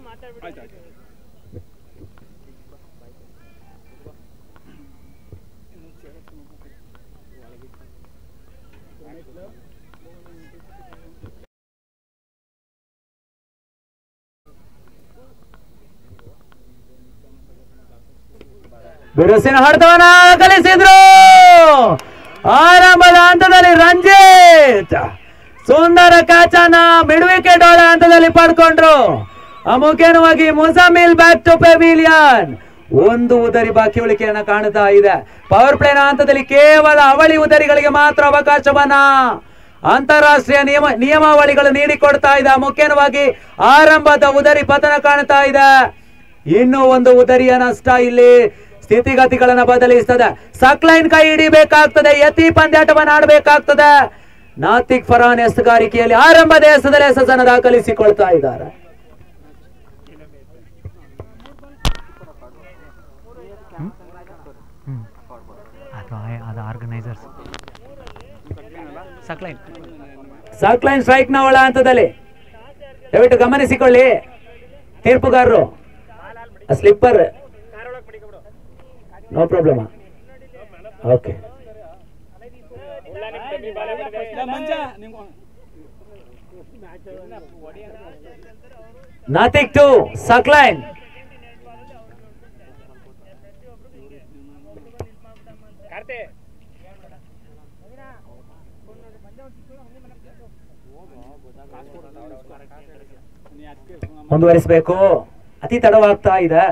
ಬಿರುಸಿನ ಹೊಡೆತವನ ಕಲಿಸಿದ್ರು ಆರಂಭದ ಹಂತದಲ್ಲಿ ರಂಜಿತ್ ಸುಂದರ ಕ್ಯಾಚನ ಮಿಡ್ ವಿಕೆಟ್ ಒಳ ಹಂತದಲ್ಲಿ ಪಡ್ಕೊಂಡ್ರು ಅಮುಖೇನವಾಗಿ ಮುಸಮಿಲ್ ಬ್ಯಾಕ್ ಟು ಪೆವಿಲಿಯನ್ ಒಂದು ಉದರಿ ಬಾಕಿ ಉಳಿಕೆಯನ್ನ ಕಾಣ್ತಾ ಇದೆ ಪವರ್ ಪ್ಲೇನ ಹಂತದಲ್ಲಿ ಕೇವಲ ಅವಳಿ ಉದರಿಗಳಿಗೆ ಮಾತ್ರ ಅವಕಾಶವನ್ನ ಅಂತಾರಾಷ್ಟ್ರೀಯ ನಿಯಮ ನಿಯಮಾವಳಿಗಳು ನೀಡಿಕೊಡ್ತಾ ಇದೆ ಮುಖ್ಯವಾಗಿ ಆರಂಭದ ಉದರಿ ಪತನ ಕಾಣ್ತಾ ಇದೆ ಇನ್ನೂ ಒಂದು ಉದರಿಯ ನಷ್ಟ ಇಲ್ಲಿ ಸ್ಥಿತಿಗತಿಗಳನ್ನ ಬದಲಿಸ್ತದೆ ಸಕ್ಲೈನ್ ಕೈ ಹಿಡಿಬೇಕಾಗ್ತದೆ ಯತಿ ಪಂದ್ಯಾಟವನ್ನು ಆಡಬೇಕಾಗ್ತದೆ ನಾತಿಕ್ ಫರಾನ್ ಎಸ್ತುಗಾರಿಕೆಯಲ್ಲಿ ಆರಂಭದ ಎಸದಲ್ಲಿ ಯಶಸ್ಸನ್ನು ದಾಖಲಿಸಿಕೊಳ್ತಾ ಇದ್ದಾರೆ ಅದು ಆ- ಅದು ಆರ್ಗನೈಸರ್ಸ್ ಸಕ್ಲೈನ್ ಸಕ್ಲೈನ್ ಸ್ಟ್ರೈಕ್ ನ ಒಳ ಹಂತದಲ್ಲಿ ದಯವಿಟ್ಟು ಗಮನಿಸಿಕೊಳ್ಳಿ ತೀರ್ಪುಗಾರರು ಸ್ಲಿಪ್ಪರ್ no problem okay nothing to Saqlain ಮುಂದುವರಿಸಬೇಕು ಅತಿ ತಡವಾಗ್ತಾ ಇದೆ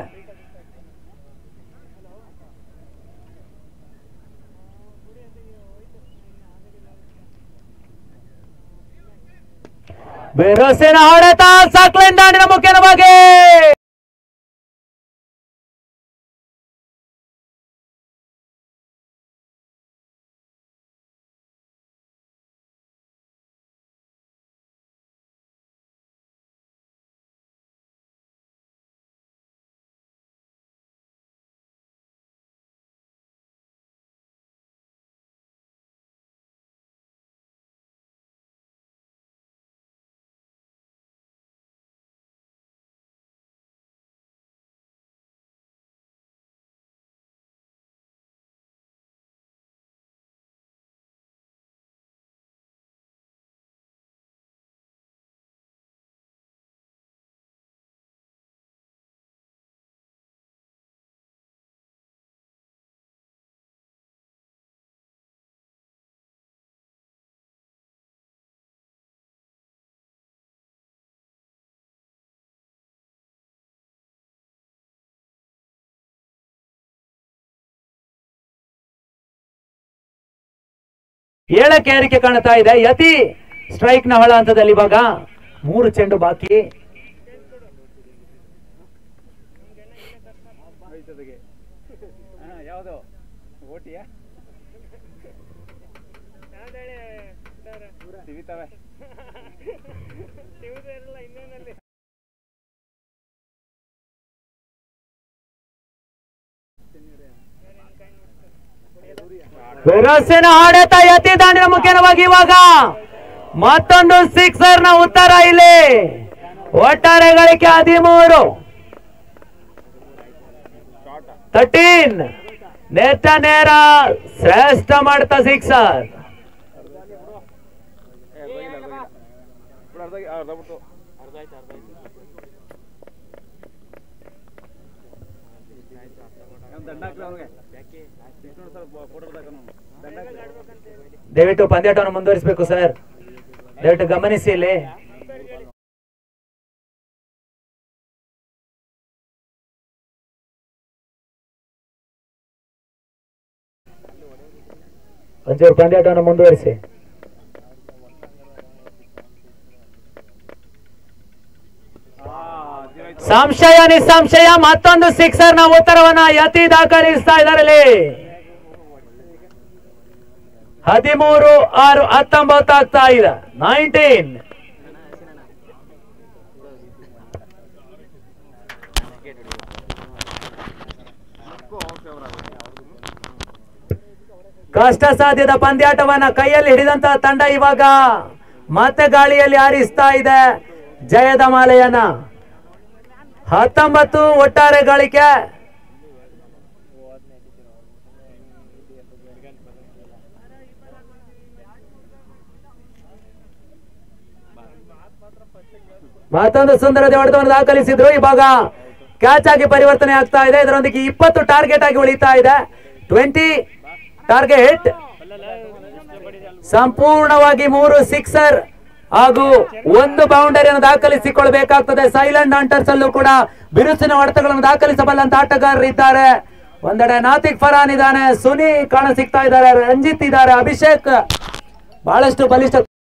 ಬಿರುಸಿನ ಹೊಡೆತ ಸಕ್ಲಿನ್ ದಾಂಡಿನ ಮುಖ್ಯವಾಗಿ ಏಳಕ್ಕೆ ಏರಿಕೆ ಕಾಣ್ತಾ ಇದೆ ಯತಿ ಸ್ಟ್ರೈಕ್ ನ ಹೊಳ ಹಂತದಲ್ಲಿ ಇವಾಗ ಮೂರು ಚೆಂಡು ಬಾಕಿ ಯಾವುದು ಓಟಿಯಾ ಸಿವಿತವೆ ಬಿರುಸಿನ ಹೊಡೆತ ಯತಿ ದಾಂಡಿನ ಮುಖ್ಯವಾಗಿ ಇವಾಗ ಮತ್ತೊಂದು ಸಿಕ್ಸರ್ ನ ಉತ್ತರ ಇಲ್ಲಿ ಒಟ್ಟಾರೆ ಗಳಿಕೆ ಹದಿಮೂರು ತರ್ಟೀನ್ ನೇತ ನೇರ ಶ್ರೇಷ್ಠ ಮಾಡ್ತಾ ಸಿಕ್ಸರ್ ಅರ್ಧ ಅರ್ಧ ಬಿಟ್ಟು ದಂಡ ಹಾಕ್ರಿ ಅವ್ನಿಗೆ ಇಷ್ಟೊಂದು ಸ್ವಲ್ಪ ಫೋಟೋ ತಗೊಂಡು ದಂಡ ಹಾಕ್ರಿ. ದಯವಿಟ್ಟು ಪಂದ್ಯಾಟವನ್ನು ಮುಂದುವರಿಸಬೇಕು ಸರ್ ದಯವಿಟ್ಟು ಗಮನಿಸಿ ಇಲ್ಲಿ ಒಂಚೂರು ಪಂದ್ಯಾಟವನ್ನು ಮುಂದುವರಿಸಿ ಸಂಶಯ ನಿಸ್ಸಂಶಯ ಮತ್ತೊಂದು ಸಿಕ್ಸರ್ ನ ಉತ್ತರವನ್ನ ಯತಿ ದಾಖಲಿಸ್ತಾ ಇದ್ದಾರೆ ಇಲ್ಲಿ ಹದಿಮೂರು ಆರು ಹತ್ತೊಂಬತ್ತು ಆಗ್ತಾ ಇದೆ ನೈನ್ಟೀನ್ ಕಷ್ಟ ಸಾಧ್ಯದ ಪಂದ್ಯಾಟವನ್ನ ಕೈಯಲ್ಲಿ ಹಿಡಿದಂತ ತಂಡ ಇವಾಗ ಮತ್ತೆ ಗಾಳಿಯಲ್ಲಿ ಹಾರಿಸ್ತಾ ಇದೆ ಜಯದ ಮಾಲೆಯನ್ನ ಹತ್ತೊಂಬತ್ತು ಒಟ್ಟಾರೆ ಗಳಿಕೆ ಮತ್ತೊಂದು ಸುಂದರ ಹೊಡೆತವನ್ನು ದಾಖಲಿಸಿದ್ರು ಇವಾಗ ಕ್ಯಾಚ್ ಆಗಿ ಪರಿವರ್ತನೆ ಆಗ್ತಾ ಇದೆ ಇದರೊಂದಿಗೆ ಇಪ್ಪತ್ತು ಟಾರ್ಗೆಟ್ ಆಗಿ ಉಳಿತಾ ಇದೆ ಟ್ವೆಂಟಿ ಟಾರ್ಗೆಟ್ ಸಂಪೂರ್ಣವಾಗಿ ಮೂರು ಸಿಕ್ಸರ್ ಹಾಗೂ ಒಂದು ಬೌಂಡರಿಯನ್ನು ದಾಖಲಿಸಿಕೊಳ್ಬೇಕಾಗ್ತದೆ ಸೈಲೆಂಟ್ ಹಂಟರ್ಸ್ ಅಲ್ಲೂ ಕೂಡ ಬಿರುಸಿನ ಹೊಡೆತಗಳನ್ನು ದಾಖಲಿಸಬಲ್ಲಂತ ಆಟಗಾರರಿದ್ದಾರೆ ಒಂದೆಡೆ ನಾತಿಕ್ ಫರಾನ್ ಇದ್ದಾನೆ ಸುನಿ ಕಾಣ ಸಿಗ್ತಾ ಇದ್ದಾರೆ ರಂಜಿತ್ ಇದ್ದಾರೆ ಅಭಿಷೇಕ್ ಬಹಳಷ್ಟು ಬಲಿಷ್ಠ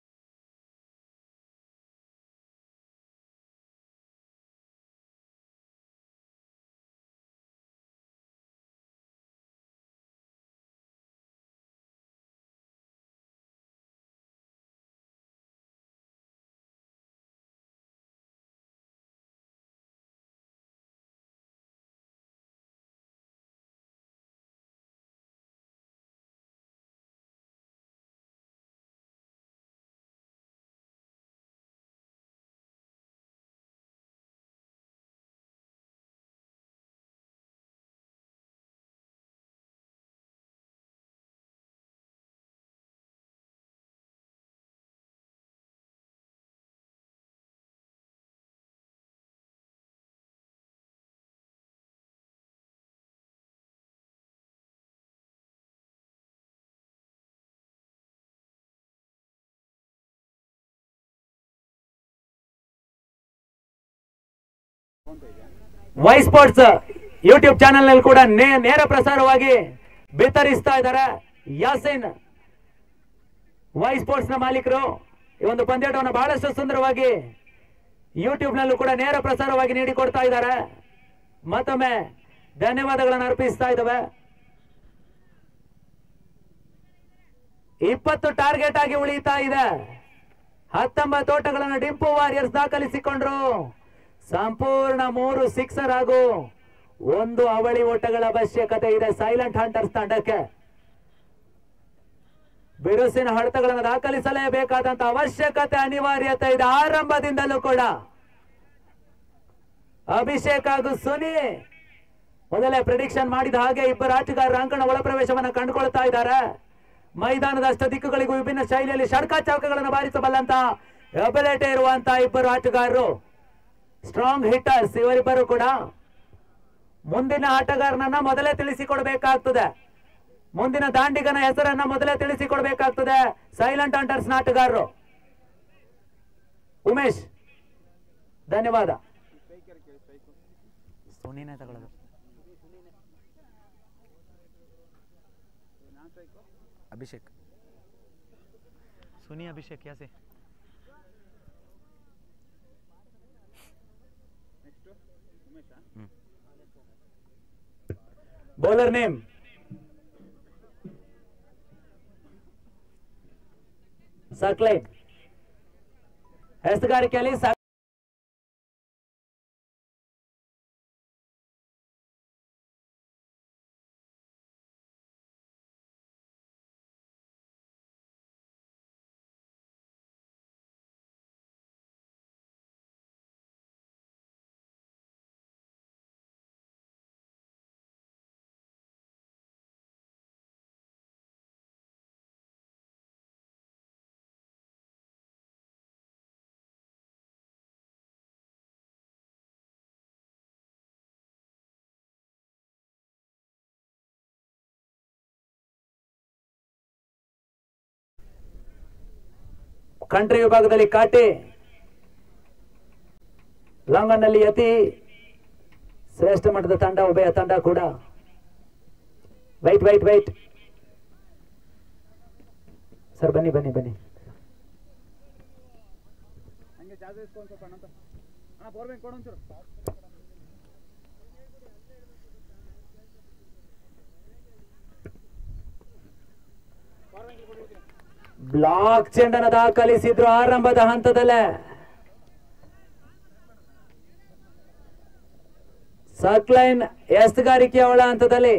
ವೈ ಸ್ಪೋರ್ಟ್ಸ್ ಯೂಟ್ಯೂಬ್ ಚಾನೆಲ್ ನಲ್ಲಿ ಕೂಡ ನೇ- ನೇರ ಪ್ರಸಾರವಾಗಿ ಬಿತ್ತರಿಸ್ತಾ ಇದ್ದಾರೆ ಯಾಸಿನ್ ವೈ ಸ್ಪೋರ್ಟ್ಸ್ ನ ಮಾಲೀಕರು ಈ ಒಂದು ಪಂದ್ಯಾಟವನ್ನು ಬಹಳಷ್ಟು ಸುಂದರವಾಗಿ ಯೂಟ್ಯೂಬ್ ನಲ್ಲೂ ಕೂಡ ನೇರ ಪ್ರಸಾರವಾಗಿ ನೀಡಿಕೊಡ್ತಾ ಇದ್ದಾರೆ ಮತ್ತೊಮ್ಮೆ ಧನ್ಯವಾದಗಳನ್ನು ಅರ್ಪಿಸ್ತಾ ಇದ್ದಾವೆ ಇಪ್ಪತ್ತು ಟಾರ್ಗೆಟ್ ಆಗಿ ಉಳಿತಾ ಇದೆ ಹತ್ತೊಂಬತ್ತು ಓಟಗಳನ್ನು ಡಿಂಪು ವಾರಿಯರ್ಸ್ ದಾಖಲಿಸಿಕೊಂಡ್ರು ಸಂಪೂರ್ಣ ಮೂರು ಸಿಕ್ಸರ್ ಹಾಗೂ ಒಂದು ಅವಳಿ ಓಟಗಳ ಅವಶ್ಯಕತೆ ಇದೆ ಸೈಲೆಂಟ್ ಹಂಟರ್ಸ್ ತಂಡಕ್ಕೆ ಬಿರುಸಿನ ಹೊಡೆತಗಳನ್ನು ದಾಖಲಿಸಲೇಬೇಕಾದಂತ ಅವಶ್ಯಕತೆ ಅನಿವಾರ್ಯತೆ ಇದೆ ಆರಂಭದಿಂದಲೂ ಕೂಡ ಅಭಿಷೇಕ್ ಹಾಗೂ ಸುನಿ ಮೊದಲೇ ಪ್ರಿಡಿಕ್ಷನ್ ಮಾಡಿದ ಹಾಗೆ ಇಬ್ಬರು ಆಟಗಾರರ ಅಂಕಣ ಒಳಪ್ರವೇಶವನ್ನು ಕಂಡುಕೊಳ್ತಾ ಇದ್ದಾರೆ ಮೈದಾನದ ಅಷ್ಟ ದಿಕ್ಕುಗಳಿಗೂ ವಿಭಿನ್ನ ಶೈಲಿಯಲ್ಲಿ ಷಡ್ಕ ಚೌಕಗಳನ್ನು ಬಾರಿಸಬಲ್ಲಂತ ಎಬಿಲಿಟಿ ಇರುವಂತ ಇಬ್ಬರು ಆಟಗಾರರು ಸ್ಟ್ರಾಂಗ್ ಹಿಟ್ಟರ್ಸ್ ಇವರಿಬ್ಬರು ಕೂಡ ಮುಂದಿನ ಆಟಗಾರನನ್ನ ಮೊದಲೇ ತಿಳಿಸಿಕೊಡ್ಬೇಕಾಗ್ತದೆ ಮುಂದಿನ ದಾಂಡಿಗನ ಹೆಸರನ್ನ ಮೊದಲೇ ತಿಳಿಸಿಕೊಡ್ಬೇಕಾಗ್ತದೆ ಸೈಲೆಂಟ್ ಹಂಟರ್ಸ್ ಆಟಗಾರರು ಉಮೇಶ್ ಧನ್ಯವಾದ ಸೋನಿನೇ ತಗೊಳ್ಳೋದು ಅಭಿಷೇಕ್ ಸುನಿ ಅಭಿಷೇಕ್ ಯಾಸೆ ಬೌಲರ್ ನೇಮ್ ಸರ್ಕ್ಲೈನ್ ಹೆಸರುಗಾರಿಕೆಯಲ್ಲಿ ಸ- ಕಂಟ್ರಿ ವಿಭಾಗದಲ್ಲಿ ಕಾಟಿ ಲಾಂಗನ್ನಲ್ಲಿ ಅತಿ ಶ್ರೇಷ್ಠ ಮಟ್ಟದ ತಂಡ ಉಭಯ ತಂಡ ಕೂಡ ವೈಟ್ ವೈಟ್ ವೈಟ್ ಸರ್ ಬನ್ನಿ ಬನ್ನಿ ಬನ್ನಿ ಹಂಗೆ ಜಾಗ ಇಸ್ಕೊಂಡು ಸ್ವಲ್ಪ ಅಣ್ಣ ಅಣ್ಣ ಬೋರ್ ಬ್ಯಾಂಕ್ ಕೊಡು ಒಂಚೂರು ಬ್ಲಾಕ್ ಚೆಂಡನ ದಾಖಲಿಸಿದ್ರು ಆರಂಭದ ಹಂತದಲ್ಲೇ ಸರ್ಕ್ಲೈನ್ ಎಸ್ತುಗಾರಿಕೆ ಒಳ ಹಂತದಲ್ಲಿ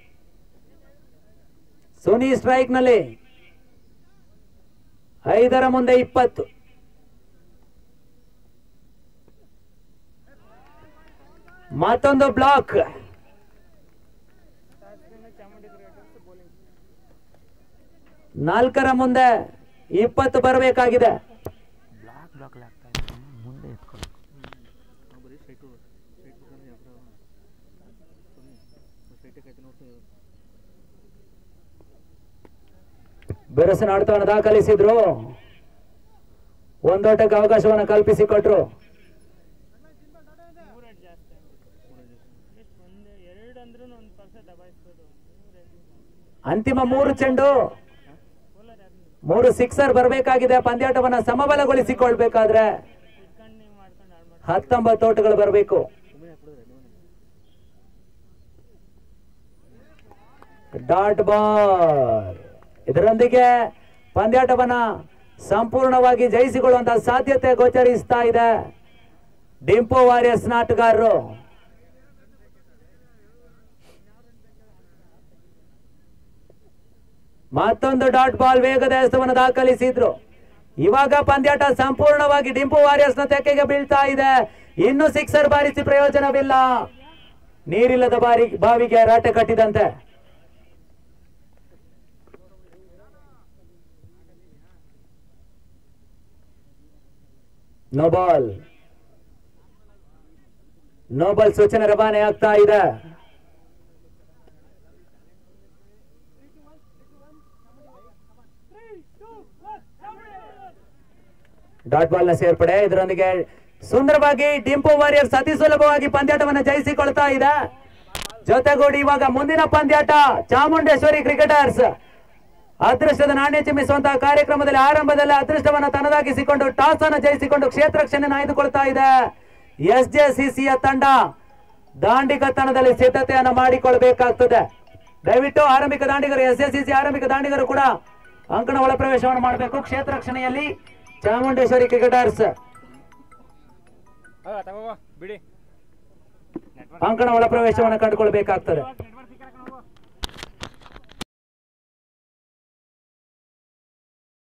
ಸುನಿ ಸ್ಟ್ರೈಕ್ ನಲ್ಲಿ ಐದರ ಮುಂದೆ ಇಪ್ಪತ್ತು ಮತ್ತೊಂದು ಬ್ಲಾಕ್ ನಾಲ್ಕರ ಮುಂದೆ ಇಪ್ಪತ್ತು ಬರಬೇಕಾಗಿದೆ ಬ್ಲಾಕ್ ಬ್ಲಾಕ್ ಆಗ್ತಾ ಇದೆ ಮುಂದೆ ಎತ್ಕೊಳ್ಬೇಕು ನಾವು ಬರೀ ಸ್ಟ್ರೈಟು ಸ್ಟ್ರೈಟ್ ಬಿಟ್ಕೊಂಡು ಯಾವ ಸ್ಟ್ರೈಟೇ ಕೈತೆ ನೋಡ್ತೀವಿ ಬಿರುಸಿನ ಆಟವನ್ನು ದಾಖಲಿಸಿದ್ರು ಒಂದೋಟಕ್ಕೆ ಅವಕಾಶವನ್ನು ಕಲ್ಪಿಸಿಕೊಟ್ರು ಅಂತಿಮ ಮೂರು ಚೆಂಡು ಮೂರು ಸಿಕ್ಸರ್ ಬರಬೇಕಾಗಿದೆ ಪಂದ್ಯಾಟವನ್ನ ಸಮಬಲಗೊಳಿಸಿಕೊಳ್ಬೇಕಾದ್ರೆ ಹತ್ತೊಂಬತ್ತು ಓಟಗಳು ಬರಬೇಕು ಡಾಟ್ ಬಾಲ್ ಇದರೊಂದಿಗೆ ಪಂದ್ಯಾಟವನ್ನ ಸಂಪೂರ್ಣವಾಗಿ ಜಯಿಸಿಕೊಳ್ಳುವಂತಹ ಸಾಧ್ಯತೆ ಗೋಚರಿಸ್ತಾ ಇದೆ ಡಿಂಪೋ ವಾರಿಯರ್ಸ್ ನಾಟಗಾರರು ಮತ್ತೊಂದು ಡಾಟ್ ಬಾಲ್ ವೇಗದ ಎಸವನ್ನು ದಾಖಲಿಸಿದ್ರು ಇವಾಗ ಪಂದ್ಯಾಟ ಸಂಪೂರ್ಣವಾಗಿ ಡಿಂಪು ವಾರಿಯರ್ಸ್ ನ ತೆಕ್ಕೆಗೆ ಬೀಳ್ತಾ ಇದೆ ಇನ್ನು ಸಿಕ್ಸರ್ ಬಾರಿಸಿ ಪ್ರಯೋಜನವಿಲ್ಲ ನೀರಿಲ್ಲದ ಬಾರಿ ಬಾವಿಗೆ ರಾಟೆ ಕಟ್ಟಿದಂತೆ ನೋಬಾಲ್ ನೋಬಲ್ ಸೂಚನೆ ರವಾನೆ ಆಗ್ತಾ ಇದೆ ಡಾಟ್ ಬಾಲ್ ನ ಸೇರ್ಪಡೆ ಇದರೊಂದಿಗೆ ಸುಂದರವಾಗಿ ಡಿಂಪೋ ವಾರಿಯರ್ಸ್ ಅತಿ ಸುಲಭವಾಗಿ ಪಂದ್ಯಾಟವನ್ನು ಜಯಿಸಿಕೊಳ್ತಾ ಇದೆ ಜೊತೆಗೂಡಿ ಇವಾಗ ಮುಂದಿನ ಪಂದ್ಯಾಟ ಚಾಮುಂಡೇಶ್ವರಿ ಕ್ರಿಕೆಟರ್ಸ್ ಅದೃಷ್ಟದ ನಾಣ್ಯ ಚಿಮ್ಮಿಸುವಂತಹ ಕಾರ್ಯಕ್ರಮದಲ್ಲಿ ಆರಂಭದಲ್ಲಿ ಅದೃಷ್ಟವನ್ನ ತನ್ನದಾಗಿಸಿಕೊಂಡು ಟಾಸ್ ಅನ್ನು ಜಯಿಸಿಕೊಂಡು ಕ್ಷೇತ್ರ ರಕ್ಷಣೆಯನ್ನು ಆಯ್ದುಕೊಳ್ತಾ ಇದೆ ಎಸ್ ಜೆ ಸಿಸಿಯ ತಂಡ ದಾಂಡಿಗತನದಲ್ಲಿ ಸಿದ್ಧತೆಯನ್ನು ಮಾಡಿಕೊಳ್ಬೇಕಾಗ್ತದೆ ದಯವಿಟ್ಟು ಆರಂಭಿಕ ದಾಂಡಿಗರು ಎಸ್ ಎಸ್ ಸಿ ಆರಂಭಿಕ ದಾಂಡಿಗರು ಕೂಡ ಅಂಕಣ ಒಳ ಪ್ರವೇಶವನ್ನು ಮಾಡಬೇಕು ಕ್ಷೇತ್ರ ರಕ್ಷಣೆಯಲ್ಲಿ ಚಾಮುಂಡೇಶ್ವರಿ ಕ್ರಿಕೆಟರ್ಸ್ ಆಗ ತಗೋ ಬಿಡಿ ಅಂಕಣ ಒಳ ಪ್ರವೇಶವನ್ನು ಕಂಡುಕೊಳ್ಬೇಕಾಗ್ತದೆ